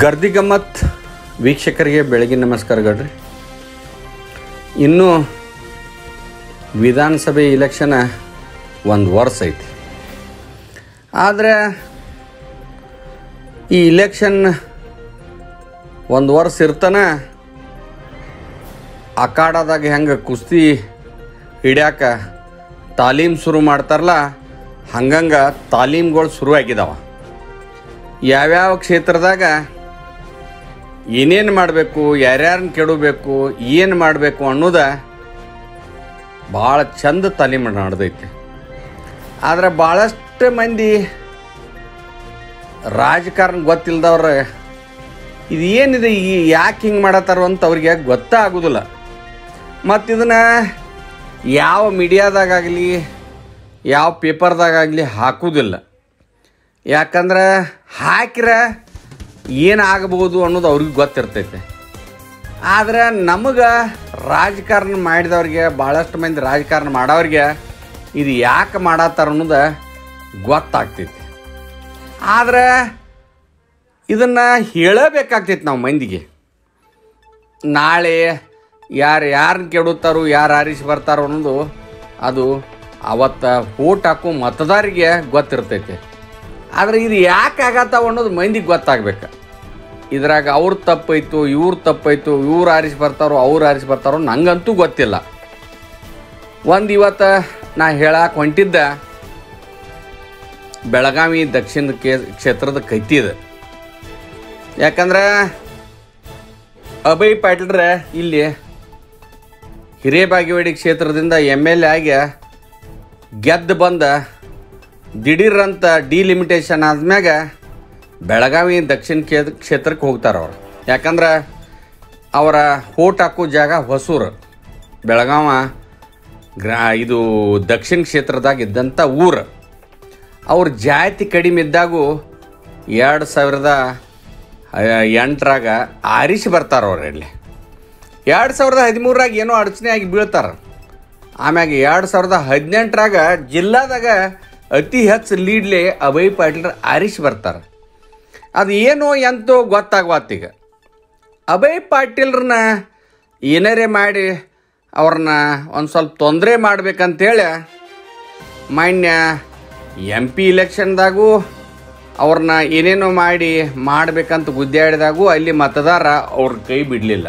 ಗರ್ದಿ ಗಮ್ಮತ್ ವೀಕ್ಷಕರಿಗೆ ಬೆಳಗಿನ ನಮಸ್ಕಾರಗಳ್ರಿ ಇನ್ನೂ ವಿಧಾನಸಭೆ ಇಲೆಕ್ಷನ್ ಒಂದು ವರ್ಷ ಐತಿ ಆದರೆ ಈ ಇಲೆಕ್ಷನ್ ಒಂದು ವರ್ಷ ಇರ್ತಾನ ಅಖಾಡದಾಗ ಹೆಂಗೆ ಕುಸ್ತಿ ಹಿಡ್ಯಾಕ ತಾಲೀಮ್ ಶುರು ಮಾಡ್ತಾರಲ್ಲ ಹಂಗಂಗೆ ತಾಲೀಮ್ಗಳು ಶುರುವಾಗಿದ್ದಾವ ಯಾವ್ಯಾವ ಕ್ಷೇತ್ರದಾಗ ಏನೇನು ಮಾಡಬೇಕು ಯಾರ್ಯಾರನ್ನ ಕೆಡಬೇಕು ಏನು ಮಾಡಬೇಕು ಅನ್ನೋದ ಭಾಳ ಚಂದ ತಾಲೀಮು ನಡೆದೈತಿ ಆದ್ರೆ ಭಾಳಷ್ಟು ಮಂದಿ ರಾಜಕಾರಣ ಗೊತ್ತಿಲ್ದವ್ರ ಇದು ಏನಿದೆ ಈ ಯಾಕೆ ಹಿಂಗೆ ಮಾಡತ್ತಾರೋ ಅಂತ ಅವ್ರಿಗೆ ಗೊತ್ತಾಗೋದಿಲ್ಲ ಮತ್ತು ಇದನ್ನು ಯಾವ ಮೀಡಿಯಾದಾಗಲಿ ಯಾವ ಪೇಪರ್ದಾಗಲಿ ಹಾಕೋದಿಲ್ಲ ಯಾಕಂದ್ರೆ ಹಾಕಿರ ಏನಾಗಬಹುದು ಅನ್ನೋದು ಅವ್ರಿಗೆ ಗೊತ್ತಿರ್ತೈತೆ ಆದ್ರೆ ನಮಗೆ ರಾಜಕಾರಣ ಮಾಡಿದವ್ರಿಗೆ ಭಾಳಷ್ಟು ಮಂದಿ ರಾಜಕಾರಣ ಮಾಡೋರಿಗೆ ಇದು ಯಾಕೆ ಮಾಡತ್ತಾರ ಅನ್ನೋದು ಗೊತ್ತಾಗ್ತೈತಿ ಆದ್ರೆ ಇದನ್ನು ಹೇಳಬೇಕಾಗ್ತೈತಿ ನಾವು ಮಂದಿಗೆ ನಾಳೆ ಯಾರು ಯಾರನ್ನ ಕೆಡುತ್ತಾರೋ ಯಾರು ಆರಿಸಿ ಬರ್ತಾರೋ ಅನ್ನೋದು ಅದು ಅವತ್ತು ಓಟ್ ಹಾಕೋ ಮತದಾರಿಗೆ ಗೊತ್ತಿರ್ತೈತಿ ಆದರೆ ಇದು ಯಾಕೆ ಆಗತ್ತಾವ ಅನ್ನೋದು ಮಂದಿಗೆ ಗೊತ್ತಾಗ್ಬೇಕು ಇದ್ರಾಗ ಅವ್ರ ತಪ್ಪೈತು ಇವ್ರ ತಪ್ಪೈತು ಇವ್ರು ಆರಿಸಿ ಬರ್ತಾರೋ ಅವ್ರು ಆರಿಸಿ ಬರ್ತಾರೋ ನಂಗಂತೂ ಗೊತ್ತಿಲ್ಲ ಒಂದು ಇವತ್ತು ನಾ ಹೇಳಕ್ಕೆ ಹೊಂಟಿದ್ದ ಬೆಳಗಾವಿ ದಕ್ಷಿಣ ಕೇ ಕ್ಷೇತ್ರದ ಕೈತಿ ಇದು ಯಾಕಂದ್ರೆ ಅಭಯ್ ಪಾಟೀಲ್ರ ಇಲ್ಲಿ ಹಿರೇಬಾಗೇವಾಡಿ ಕ್ಷೇತ್ರದಿಂದ ಎಮ್ ಎಲ್ ಎ ಆಗಿ ಗೆದ್ದು ಬಂದ ದಿಢೀರಂತ ಡಿಲಿಮಿಟೇಷನ್ ಆದ್ಮ್ಯಾಗ ಬೆಳಗಾವಿ ದಕ್ಷಿಣ ಕ್ಷೇ ಕ್ಷೇತ್ರಕ್ಕೆ ಹೋಗ್ತಾರೆ ಅವ್ರು ಯಾಕಂದ್ರೆ ಅವರ ಓಟ್ ಹಾಕೋ ಜಾಗ ಹೊಸೂರು ಬೆಳಗಾವ ಗ್ರಾ ಇದು ದಕ್ಷಿಣ ಕ್ಷೇತ್ರದಾಗ ಇದ್ದಂಥ ಊರು ಅವ್ರ ಜಾತಿ ಕಡಿಮೆ ಇದ್ದಾಗೂ ಎರಡು ಸಾವಿರದ ಎಂಟರಾಗ ಆರಿಸಿ ಬರ್ತಾರೆ ಅವ್ರು ಇಲ್ಲಿ ಎರಡು ಸಾವಿರದ ಹದಿಮೂರಾಗ ಏನೋ ಅಡಚಣೆ ಆಗಿ ಬೀಳ್ತಾರೆ ಆಮ್ಯಾಗ ಎರಡು ಸಾವಿರದ ಹದಿನೆಂಟರಾಗ ಜಿಲ್ಲಾದಾಗ ಅತಿ ಹೆಚ್ಚು ಲೀಡ್ಲೆ ಅಭಯ್ ಪಾಟೀಲ್ರ ಆರಿಸಿ ಬರ್ತಾರೆ ಅದು ಏನೋ ಎಂತೋ ಗೊತ್ತಾಗ್ವಾತೀಗ ಅಭಯ್ ಪಾಟೀಲ್ರನ್ನ ಏನಾರೇ ಮಾಡಿ ಅವ್ರನ್ನ ಒಂದು ಸ್ವಲ್ಪ ತೊಂದರೆ ಮಾಡ್ಬೇಕಂತೇಳಿ ಮಾನ್ಯ ಎಮ್ ಪಿ ಇಲೆಕ್ಷನ್ದಾಗೂ ಅವ್ರನ್ನ ಏನೇನೋ ಮಾಡಿ ಮಾಡ್ಬೇಕಂತ ಗುದ್ದಾಡಿದಾಗೂ ಅಲ್ಲಿ ಮತದಾರ ಅವ್ರ ಕೈ ಬಿಡಲಿಲ್ಲ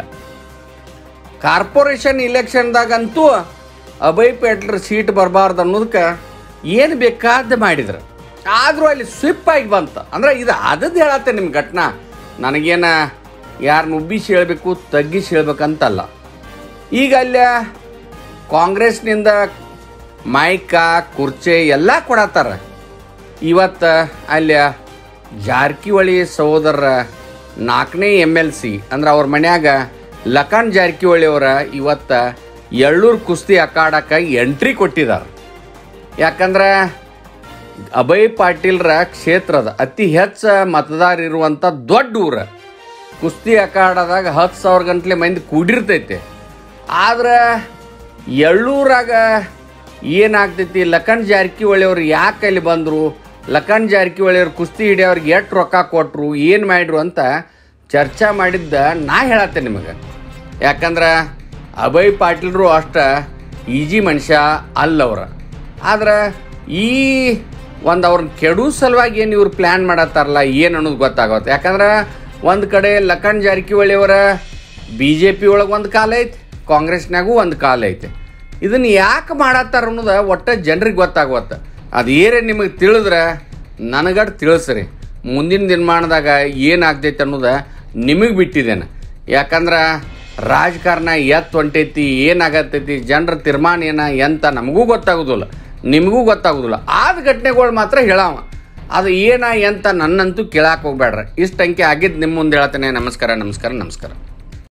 ಕಾರ್ಪೊರೇಷನ್ ಇಲೆಕ್ಷನ್ದಾಗಂತೂ ಅಭಯ್ ಪೇಟ್ಲರ್ ಸೀಟ್ ಬರಬಾರ್ದು ಅನ್ನೋದಕ್ಕೆ ಏನು ಬೇಕಾದ ಮಾಡಿದ್ರು ಆದರೂ ಅಲ್ಲಿ ಸ್ವಿಪ್ ಆಗಿ ಬಂತು ಅಂದ್ರೆ ಇದು ಅದದ್ದು ಹೇಳತ್ತೆ ನಿಮ್ಮ ಘಟನಾ ನನಗೇನ ಯಾರನ್ನ ಉಬ್ಬಿಸಿ ಹೇಳ್ಬೇಕು ತಗ್ಗಿಸಿ ಹೇಳ್ಬೇಕಂತಲ್ಲ ಈಗ ಅಲ್ಲಿ ಕಾಂಗ್ರೆಸ್ನಿಂದ ಮೈಕ ಕುರ್ಚೆ ಎಲ್ಲ ಕೊಡತ್ತಾರ ಇವತ್ತು ಅಲ್ಲಿ ಜಾರಕಿಹೊಳಿ ಸಹೋದರ ನಾಲ್ಕನೇ ಎಮ್ ಎಲ್ ಸಿ ಅಂದ್ರೆ ಅವ್ರ ಮನ್ಯಾಗ ಲಖನ್ ಜಾರಕಿಹೊಳಿ ಅವರ ಇವತ್ತು ಎಳ್ಳೂರು ಕುಸ್ತಿ ಅಖಾಡಕ್ಕೆ ಎಂಟ್ರಿ ಕೊಟ್ಟಿದ್ದಾರೆ ಯಾಕಂದ್ರೆ ಅಭಯ್ ಪಾಟೀಲ್ರ ಕ್ಷೇತ್ರದ ಅತಿ ಹೆಚ್ಚು ಮತದಾರ ಇರುವಂಥ ದೊಡ್ಡ ಊರ ಕುಸ್ತಿ ಅಖಾಡದಾಗ ಹತ್ತು ಸಾವಿರ ಗಂಟ್ಲೆ ಮಂದಿ ಕೂಡಿರ್ತೈತೆ ಆದ್ರೆ ಎಳ್ಳೂರಾಗ ಏನಾಗ್ತೈತಿ ಲಖನ್ ಜಾರಕಿಹೊಳಿ ಅವ್ರು ಯಾಕೆ ಅಲ್ಲಿ ಬಂದರು ಲಖನ್ ಜಾರಕಿಹೊಳಿ ಅವ್ರು ಕುಸ್ತಿ ಹಿಡಿಯೋರ್ಗೆ ಎಷ್ಟು ರೊಕ್ಕ ಕೊಟ್ಟರು ಏನು ಮಾಡ್ರು ಅಂತ ಚರ್ಚೆ ಮಾಡಿದ್ದ ನಾ ಹೇಳತ್ತೆ ನಿಮಗೆ ಯಾಕಂದ್ರೆ ಅಭಯ್ ಪಾಟೀಲ್ರು ಅಷ್ಟ ಈಜಿ ಮನುಷ್ಯ ಅಲ್ಲವ್ರ ಆದ್ರೆ ಈ ಒಂದು ಅವ್ರನ್ನ ಕೆಡು ಸಲುವಾಗಿ ಏನು ಇವ್ರು ಪ್ಲ್ಯಾನ್ ಮಾಡತ್ತಾರಲ್ಲ ಏನು ಅನ್ನೋದು ಗೊತ್ತಾಗುತ್ತೆ ಯಾಕಂದ್ರೆ ಒಂದು ಕಡೆ ಲಖನ್ ಜಾರಕಿಹೊಳಿ ಅವರ ಬಿ ಜೆ ಪಿ ಒಳಗೆ ಒಂದು ಕಾಲ ಐತಿ ಕಾಂಗ್ರೆಸ್ನಾಗೂ ಒಂದು ಕಾಲ ಐತೆ ಇದನ್ನು ಯಾಕೆ ಮಾಡತ್ತಾರ ಅನ್ನೋದು ಒಟ್ಟು ಜನರಿಗೆ ಗೊತ್ತಾಗತ್ತೆ ಅದು ಏನೇ ನಿಮಗೆ ತಿಳಿದ್ರೆ ನನಗಟ್ ತಿಳಿಸ್ರಿ ಮುಂದಿನ ದಿನಮಾನದಾಗ ಏನಾಗ್ತೈತೆ ಅನ್ನೋದು ನಿಮಗೆ ಬಿಟ್ಟಿದ್ದೇನೆ ಯಾಕಂದ್ರೆ ರಾಜಕಾರಣ ಎತ್ತು ಹೊಂಟೈತಿ ಏನಾಗತ್ತೈತಿ ಜನರ ತೀರ್ಮಾನ ಏನ ಎಂತ ನಮಗೂ ಗೊತ್ತಾಗೋದಿಲ್ಲ ನಿಮಗೂ ಗೊತ್ತಾಗೋದಿಲ್ಲ ಆದ ಘಟನೆಗಳು ಮಾತ್ರ ಹೇಳಾವ ಅದು ಏನ ಎಂತ ನನ್ನಂತೂ ಕೇಳಕ್ಕೆ ಹೋಗ್ಬೇಡ್ರಿ ಇಷ್ಟು ಅಂಕೆ ಆಗಿದ್ದು ನಿಮ್ಮ ಮುಂದೆ ಹೇಳ್ತೇನೆ ನಮಸ್ಕಾರ ನಮಸ್ಕಾರ ನಮಸ್ಕಾರ